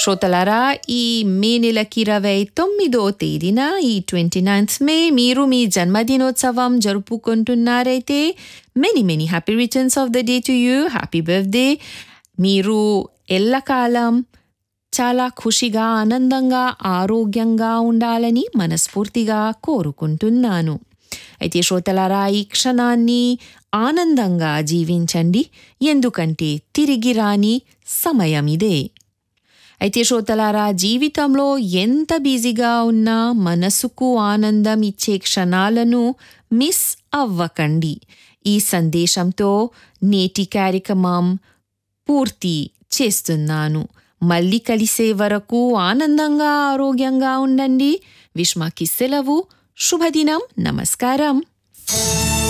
శ్రోతలారా ఈ మే నెలకి ఇరవై తొమ్మిదో తేదీన ఈ ట్వంటీ నైన్త్ మే మీరు మీ జన్మదినోత్సవం జరుపుకుంటున్నారైతే many many happy returns of the day to you happy birthday మీరు ఎల్లకాలం చాలా ఖుషిగా ఆనందంగా ఆరోగ్యంగా ఉండాలని మనస్ఫూర్తిగా కోరుకుంటున్నాను అయితే శ్రోతలారా ఈ క్షణాన్ని ఆనందంగా జీవించండి ఎందుకంటే తిరిగి రాని సమయం ఇదే అయితే శ్రోతలారా జీవితంలో ఎంత బిజీగా ఉన్నా మనసుకు ఆనందం ఇచ్చే క్షణాలను మిస్ అవ్వకండి ఈ సందేశంతో నేటి కార్యక్రమం పూర్తి చేస్తున్నాను మళ్ళీ కలిసే వరకు ఆనందంగా ఆరోగ్యంగా ఉండండి విష్మాకి సెలవు శుభదినం నమస్కారం